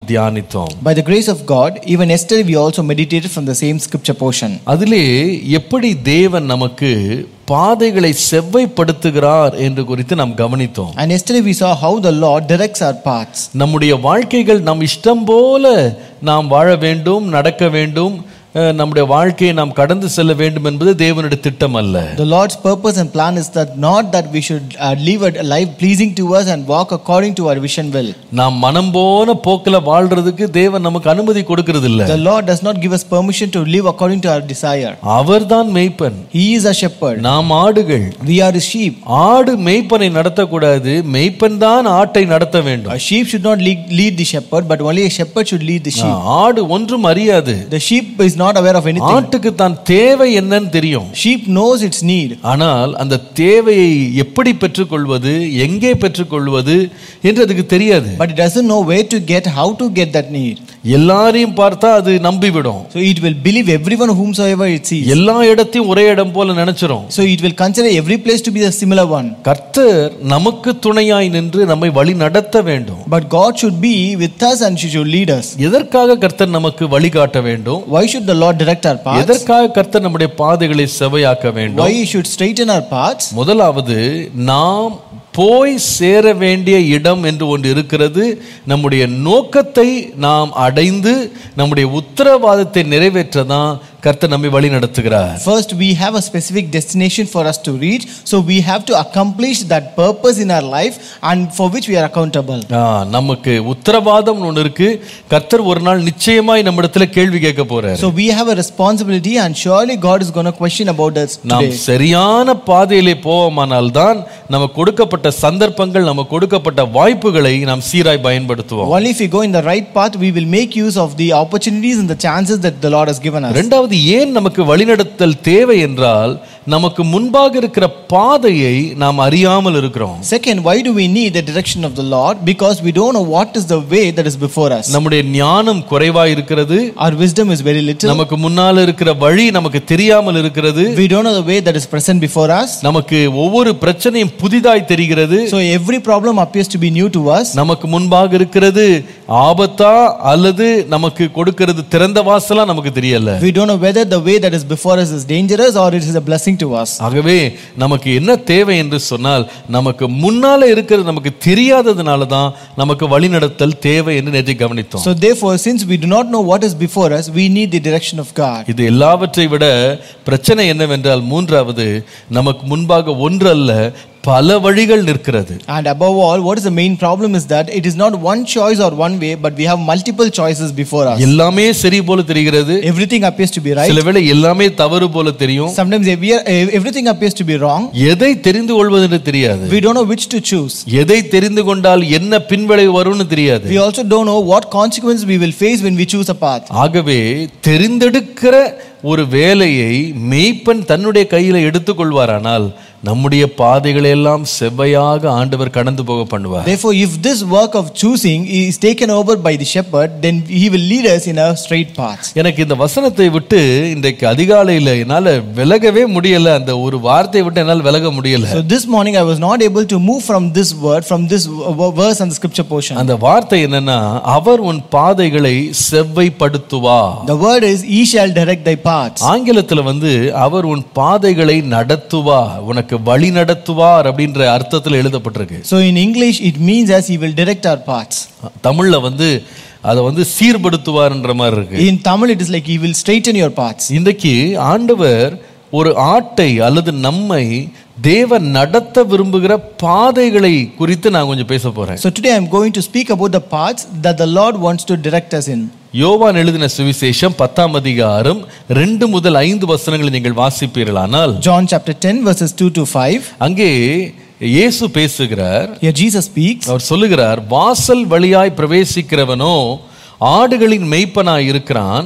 தியானித்தோம் By the grace of God, even yesterday we also meditated from the same scripture portion. அதிலே எப்படி தேவன் நமக்கு பாதைகளை செவ்வைப்படுத்துகிறார் என்று குறித்து நாம் கவனித்தோம் And yesterday we saw how the Lord directs our paths. நம்முடைய வாழ்க்கைகள் நம் இஷ்டம் போல நாம் வாழ வேண்டும் நடக்க வேண்டும் அஹ், நம்முடைய வாழ்க்கையை நாம் கடந்து செல்ல வேண்டும் என்பது தேவனுடைய திட்டம் அல்ல The Lord's purpose and plan is that not that we should uh, live a life pleasing to us and walk according to our vision will. நாம் மனம் போன போக்கில் வாழ்றதுக்கு தேவன் நமக்கு அனுமதி கொடுக்கிறது இல்ல The Lord does not give us permission to live according to our desire. அவர்தான் மேய்ப்பன் He is a shepherd. நாம் ஆடுகள் We are his sheep. ஆடு மேய்ப்பனை நடத்தக்கூடாது மேய்ப்பன் தான் ஆட்டை நடத்த வேண்டும் A sheep should not lead, lead the shepherd, but only a shepherd should lead the sheep. ஆடு ஒன்றும் அறியாது The sheep is not aware of anything. ஆட்டுக்கு தான் தேவை என்னன்னு தெரியும் Sheep knows its need. ஆனால் அந்த தேவையை எப்படி பெற்றுக்கொள்வது எங்கே பெற்றுக்கொள்வது என்று அதுக்கு தெரியாது But it doesn't know where to get, how to get that need. எல்லாரையும் பார்த்தா அது நம்பிவிடும் So it will believe everyone whomsoever it sees. எல்லா இடத்தையும் ஒரே இடம் போல நினைச்சிரும் So it will consider every place to be a similar one. கர்த்தர் நமக்கு துணையாய் நின்று நம்மை வழி நடத்த வேண்டும் But God should be with us and she should lead us. எதற்காக கர்த்தர் நமக்கு வழிகாட்ட வேண்டும் Why should the Lord direct our paths? எதற்காக கர்த்தர் நம்முடைய பாதைகளை செவையாக்க வேண்டும் Why He should straighten our paths? முதலாவது நாம் போய் சேர வேண்டிய இடம் என்று ஒன்று இருக்கிறது நம்முடைய நோக்கத்தை நாம் அடைந்து நம்முடைய உத்தரவாதத்தை நிறைவேற்ற தான் கர்த்தர் நம்மை வழி நடத்துகிறார் First, we have a specific destination for us to reach. So we have to accomplish that purpose in our life and for which we are accountable. ஆ, நமக்கு உத்தரவாதம் ஒன்று இருக்கு கர்த்தர் ஒரு நாள் நிச்சயமாய் நம்மிடத்துல கேள்வி கேட்க போறார் So we have a responsibility and surely God is going to question about us நாம் today. சரியான பாதையிலே போவோமானால் தான் நமக்கு கொடுக்கப்பட்ட சந்தர்ப்பங்கள் நமக்கு கொடுக்கப்பட்ட வாய்ப்புகளை நாம் சீராய் பயன்படுத்துவோம் Only if we go in the right path, we will make use of the opportunities and the chances that the Lord has given us. இரண்டாவது ஏன் நமக்கு வழிநடத்தல் தேவை என்றால் நமக்கு முன்பாக இருக்கிற பாதையை நாம் அறியாமல் இருக்கிறோம் Second, why do we need the direction of the Lord? Because we don't know what is the way that is before us. நம்முடைய ஞானம் குறைவா இருக்கிறது Our wisdom is very little. நமக்கு முன்னால இருக்கிற வழி நமக்கு தெரியாமல் இருக்கிறது We don't know the way that is present before us. நமக்கு ஒவ்வொரு பிரச்சனையும் புதிதாய் தெரிகிறது So every problem appears to be new to us. நமக்கு முன்பாக இருக்கிறது ஆபத்தா அல்லது நமக்கு கொடுக்கிறது திறந்த வாசலா நமக்கு தெரியல We don't know whether the way that is before us is dangerous or it is a blessing to us. ஆகவே நமக்கு என்ன தேவை என்று சொன்னால் நமக்கு முன்னால இருக்கிறது நமக்கு தெரியாததுனால தான் நமக்கு வழிநடத்தல் தேவை என்று நேற்று கவனித்தோம் So therefore, since we do not know what is before us, we need the direction of God. இது எல்லாவற்றை விட பிரச்சனை என்னவென்றால் மூன்றாவது நமக்கு முன்பாக ஒன்று அல்ல பல வழிகள் நிற்கிறது And above all, what is the main problem is that it is not one choice or one way, but we have multiple choices before us. எல்லாமே சரி போல தெரிகிறது Everything appears to be right. சில வேளை எல்லாமே தவறு போல தெரியும் Sometimes every- everything appears to be wrong. எதை தெரிந்து கொள்வது என்று தெரியாது We don't know which to choose. எதை தெரிந்து கொண்டால் என்ன பின்விளைவு வரும்னு தெரியாது We also don't know what consequence we will face when we choose a path. ஆகவே தெரிந்தெடுக்கிற ஒரு வேலையை மெய்ப்பன் தன்னுடைய கையில எடுத்துக்கொள்வாரானால் நம்முடைய பாதைகளை எல்லாம் செவ்வையாக ஆண்டவர் கடந்து போக பண்ணுவார் Therefore, if this work of choosing is taken over by the shepherd, then he will lead us in a straight path. எனக்கு இந்த வசனத்தை விட்டு இன்றைக்கு அதிகாலையில் என்னால் விலகவே முடியல அந்த ஒரு வார்த்தையை விட்டு என்னால் விலக முடியல So this morning I was not able to move from this word, from this v- verse and the scripture portion. அந்த வார்த்தை என்னன்னா அவர் உன் பாதைகளை செவ்வைப்படுத்துவா The word is, He shall direct thy paths. ஆங்கிலத்துல வந்து அவர் உன் பாதைகளை நடத்துவா உனக்கு வழி நடத்துவார் அப்படின்ற அர்த்தத்தில் எழுதப்பட்டிருக்கு So in English, it means as He will direct our paths. தமிழ்ல வந்து அதை வந்து சீர்படுத்துவார்ன்ற மாதிரி இருக்கு In Tamil, it is like He will straighten your paths. இன்றைக்கு ஆண்டவர் ஒரு ஆட்டை அல்லது நம்மை தேவன் நடத்த விரும்புகிற பாதைகளை குறித்து நான் கொஞ்சம் பேச போறேன் So today I'm going to speak about the paths that the Lord wants to direct us in. யோவான் எழுதின சுவிசேஷம் பத்தாம் அதிகாரம் ரெண்டு முதல் ஐந்து வசனங்களை நீங்கள் வாசிப்பீர்களானால் John chapter 10, verses 2 to 5. அங்கே இயேசு பேசுகிறார் Here Jesus speaks. அவர் சொல்லுகிறார் வாசல் வழியாய் பிரவேசிக்கிறவனோ ஆடுகளின் மெய்ப்பனாய் இருக்கிறான்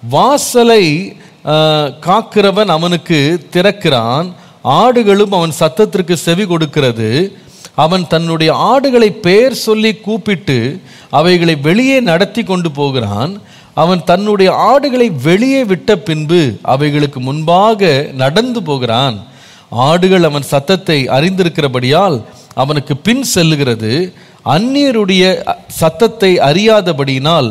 வாசலை ஆஹ், காக்கிறவன் அவனுக்கு திறக்கிறான் ஆடுகளும் அவன் சத்தத்திற்கு செவி கொடுக்கிறது அவன் தன்னுடைய ஆடுகளை பெயர் சொல்லி கூப்பிட்டு அவைகளை வெளியே நடத்தி கொண்டு போகிறான் அவன் தன்னுடைய ஆடுகளை வெளியே விட்ட பின்பு அவைகளுக்கு முன்பாக நடந்து போகிறான் ஆடுகள் அவன் சத்தத்தை அறிந்திருக்கிறபடியால் அவனுக்கு பின் செல்லுகிறது அந்நியருடைய சத்தத்தை அறியாதபடியினால்